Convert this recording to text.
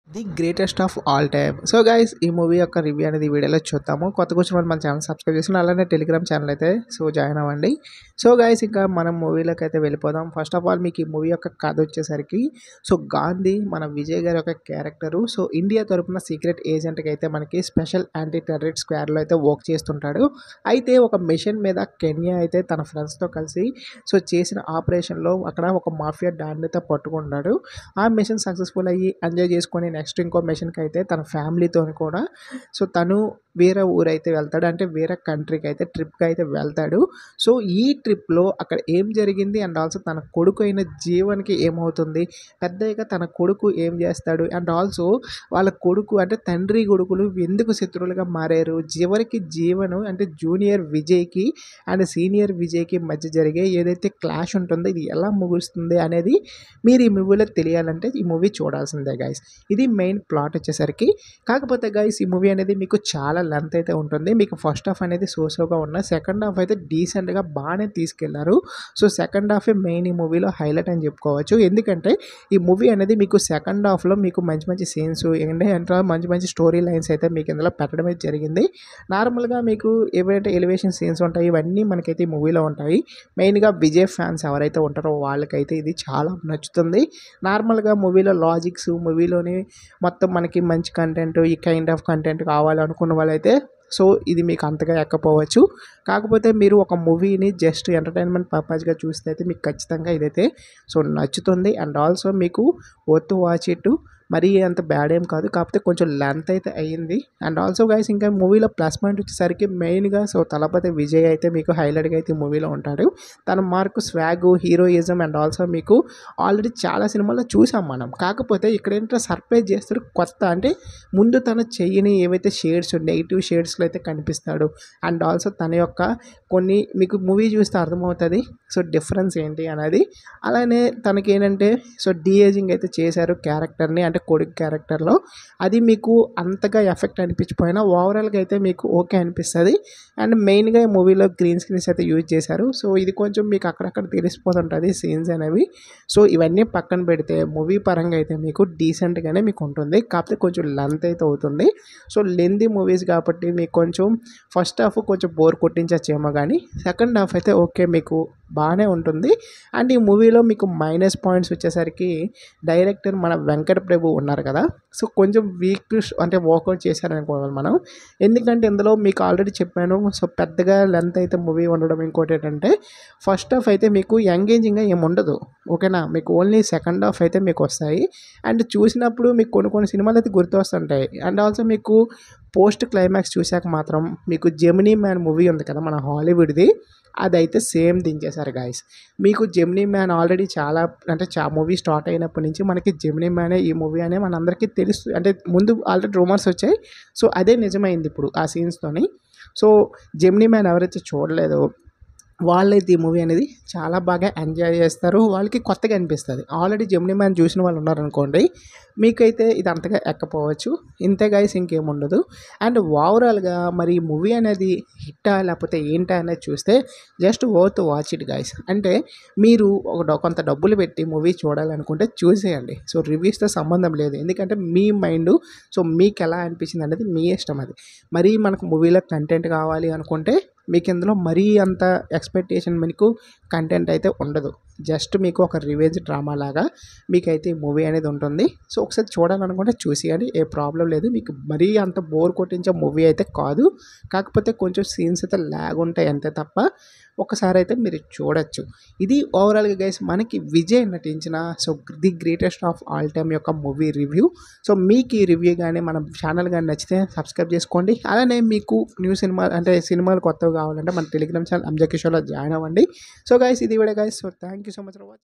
the greatest of all time so guys ఈ movie యొక్క review అనేది ఈ వీడియోలో చూద్దాము కొత్త వచ్చిన వాళ్ళు మన ఛానల్ సబ్స్క్రైబ్ చేసుకుని అలానే టెలిగ్రామ్ ఛానల్ అయితే సో జాయిన్ అవ్వండి సో గైస్ ఇంకా మనం మూవీలోకి అయితే వెళ్ళిపోదాం ఫస్ట్ ఆఫ్ ఆల్ మీకు ఈ మూవీ యొక్క కథ వచ్చేసరికి సో గాంధీ మన విజయ్ గారి యొక్క క్యారెక్టరు సో ఇండియా తరపున సీక్రెట్ ఏజెంట్కి అయితే మనకి స్పెషల్ యాంటీ టెర్రరిస్ట్ స్క్వాడ్లో అయితే వర్క్ చేస్తుంటాడు అయితే ఒక మిషన్ మీద కెన్యా అయితే తన ఫ్రెండ్స్తో కలిసి సో చేసిన ఆపరేషన్లో అక్కడ ఒక మాఫియా డాన్నితో పట్టుకున్నాడు ఆ మిషన్ సక్సెస్ఫుల్ అయ్యి ఎంజాయ్ చేసుకొని నెక్స్ట్ ఇంకో మిషన్కి అయితే తన ఫ్యామిలీతో కూడా సో తను వేరే ఊరైతే వెళ్తాడు అంటే వేరే కంట్రీకి అయితే ట్రిప్కి అయితే వెళ్తాడు సో ఈ ట్రిప్లో అక్కడ ఏం జరిగింది అండ్ ఆల్సో తన కొడుకు అయిన జీవన్కి ఏమవుతుంది పెద్దగా తన కొడుకు ఏం చేస్తాడు అండ్ ఆల్సో వాళ్ళ కొడుకు అంటే తండ్రి కొడుకులు ఎందుకు శత్రువులుగా మారారు చివరికి జీవను అంటే జూనియర్ విజయ్కి అండ్ సీనియర్ విజయ్కి మధ్య జరిగే ఏదైతే క్లాష్ ఉంటుందో ఇది ఎలా ముగుస్తుంది అనేది మీరు ఈ మూవీలో తెలియాలంటే ఈ మూవీ చూడాల్సిందే గైస్ ఇది మెయిన్ ప్లాట్ వచ్చేసరికి కాకపోతే గైస్ ఈ మూవీ అనేది మీకు చాలా లెంత్ అయితే ఉంటుంది మీకు ఫస్ట్ హాఫ్ అనేది సోసోగా ఉన్న సెకండ్ హాఫ్ అయితే డీసెంట్గా బాగానే తీసుకెళ్లారు సో సెకండ్ హాఫే మెయిన్ ఈ మూవీలో హైలైట్ అని చెప్పుకోవచ్చు ఎందుకంటే ఈ మూవీ అనేది మీకు సెకండ్ హాఫ్లో మీకు మంచి మంచి సీన్స్ ఏంటంటే మంచి మంచి స్టోరీ లైన్స్ అయితే మీకు ఇందులో పెట్టడం అయితే జరిగింది నార్మల్గా మీకు ఏవైతే ఎలివేషన్ సీన్స్ ఉంటాయి ఇవన్నీ మనకైతే ఈ మూవీలో ఉంటాయి మెయిన్గా విజయ్ ఫ్యాన్స్ ఎవరైతే ఉంటారో వాళ్ళకైతే ఇది చాలా నచ్చుతుంది నార్మల్గా మూవీలో లాజిక్స్ మూవీలోని మొత్తం మనకి మంచి కంటెంట్ ఈ కైండ్ ఆఫ్ కంటెంట్ కావాలనుకున్న వాళ్ళైతే సో ఇది మీకు అంతగా ఎక్కపోవచ్చు కాకపోతే మీరు ఒక మూవీని జస్ట్ ఎంటర్టైన్మెంట్ పర్పస్గా చూస్తే అయితే మీకు ఖచ్చితంగా ఇదైతే సో నచ్చుతుంది అండ్ ఆల్సో మీకు వర్త్ వాచ్ ఇట్ మరీ అంత బ్యాడ్ ఏం కాదు కాకపోతే కొంచెం లెంత్ అయితే అయ్యింది అండ్ ఆల్సో గైస్ ఇంకా మూవీలో ప్లస్ పాయింట్ వచ్చేసరికి మెయిన్గా సో తలపతి విజయ్ అయితే మీకు హైలైట్గా అయితే మూవీలో ఉంటాడు తన mark swag heroism and also మీకు ఆల్రెడీ చాలా సినిమాల్లో చూసాం మనం కాకపోతే ఇక్కడ ఏంటంటే సర్ప్రైజ్ చేస్తారు కొత్త అంటే ముందు తన చెయ్యిని ఏవైతే షేడ్స్ నెగిటివ్ షేడ్స్లో అయితే కనిపిస్తాడు అండ్ ఆల్సో తన యొక్క కొన్ని మీకు మూవీ చూస్తే అర్థమవుతుంది సో డిఫరెన్స్ ఏంటి అనేది అలానే తనకి ఏంటంటే సో డీఏజింగ్ అయితే చేశారు క్యారెక్టర్ని అంటే కొడుకు క్యారెక్టర్లో అది మీకు అంతగా ఎఫెక్ట్ అనిపించిపోయినా ఓవరాల్గా అయితే మీకు ఓకే అనిపిస్తుంది అండ్ మెయిన్గా ఈ మూవీలో గ్రీన్ స్క్రీన్స్ అయితే యూజ్ చేశారు సో ఇది కొంచెం మీకు అక్కడక్కడ తెలిసిపోతుంటుంది సీన్స్ అనేవి సో ఇవన్నీ పక్కన పెడితే మూవీ పరంగా అయితే మీకు డీసెంట్గానే మీకు ఉంటుంది కాకపోతే కొంచెం లెంత్ అయితే అవుతుంది సో లెంది మూవీస్ కాబట్టి మీకు కొంచెం ఫస్ట్ హాఫ్ కొంచెం బోర్ కొట్టించచ్చేమో కానీ సెకండ్ హాఫ్ అయితే ఓకే మీకు బాగానే ఉంటుంది అండ్ ఈ మూవీలో మీకు మైనస్ పాయింట్స్ వచ్చేసరికి డైరెక్టర్ మన వెంకట ప్రభు ఉన్నారు కదా సో కొంచెం వీక్ అంటే వర్కౌట్ చేశారనుకోవాలి మనం ఎందుకంటే ఇందులో మీకు ఆల్రెడీ చెప్పాను సో పెద్దగా లెంత్ అయితే మూవీ ఉండడం ఇంకోటి ఏంటంటే ఫస్ట్ హాఫ్ అయితే మీకు ఎంగేజింగ్గా ఏమి ఉండదు ఓకేనా మీకు ఓన్లీ సెకండ్ హాఫ్ అయితే మీకు వస్తాయి అండ్ చూసినప్పుడు మీకు కొన్ని కొన్ని సినిమాలు అయితే గుర్తు వస్తుంటాయి అండ్ ఆల్సో మీకు పోస్ట్ క్లైమాక్స్ చూశాక మాత్రం మీకు జెమినీ మ్యాన్ మూవీ ఉంది కదా మన హాలీవుడ్ది అదైతే సేమ్ దించేశారు గాయస్ మీకు జెమినీ మ్యాన్ ఆల్రెడీ చాలా అంటే చా మూవీ స్టార్ట్ అయినప్పటి నుంచి మనకి జెమినీ మ్యానే ఈ మూవీ అనే మనందరికీ తెలుసు అంటే ముందు ఆల్రెడీ రూమర్స్ వచ్చాయి సో అదే నిజమైంది ఇప్పుడు ఆ సీన్స్తోని సో జెమినీ మ్యాన్ ఎవరైతే చూడలేదో వాళ్ళైతే ఈ మూవీ అనేది చాలా బాగా ఎంజాయ్ చేస్తారు వాళ్ళకి కొత్తగా అనిపిస్తుంది ఆల్రెడీ జెమినీ మ్యాన్ చూసిన వాళ్ళు ఉన్నారనుకోండి మీకైతే ఇది అంతగా ఎక్కపోవచ్చు ఇంతే గైస్ ఇంకేముండదు అండ్ ఓవరాల్గా మరి ఈ మూవీ అనేది హిట్టా లేకపోతే ఏంటా అనేది చూస్తే just worth watch it guys అంటే మీరు ఒక డ- కొంత డబ్బులు పెట్టి మూవీ చూడాలనుకుంటే చూసేయండి సో రివ్యూస్తో సంబంధం లేదు ఎందుకంటే మీ మైండ్ సో మీకు ఎలా అనిపించింది అనేది మీ ఇష్టం అది మరీ మనకు మూవీలో కంటెంట్ కావాలి అనుకుంటే మీకు ఇందులో మరీ అంత ఎక్స్పెక్టేషన్ మీకు కంటెంట్ అయితే ఉండదు జస్ట్ మీకు ఒక రివెంజ్ డ్రామా లాగా మీకైతే ఈ మూవీ అనేది ఉంటుంది సో ఒకసారి చూడాలనుకుంటే చూసేయండి ఏ ప్రాబ్లం లేదు మీకు మరీ అంత బోర్ కొట్టించే మూవీ అయితే కాదు కాకపోతే కొంచెం సీన్స్ అయితే లాగ్ ఉంటాయి అంతే తప్ప ఒకసారి అయితే మీరు చూడొచ్చు ఇది ఓవరాల్గా గైస్ మనకి విజయ్ నటించిన so the greatest of all time యొక్క మూవీ రివ్యూ సో మీకు ఈ రివ్యూ కానీ మన ఛానల్ కానీ నచ్చితే సబ్స్క్రైబ్ చేసుకోండి అలానే మీకు న్యూ సినిమా అంటే సినిమాలు కొత్తవి కావాలంటే మన టెలిగ్రామ్ ఛానల్ అంజకిషోలో జాయిన్ అవ్వండి సో గైస్ ఇది కూడా guys so thank you so much for watching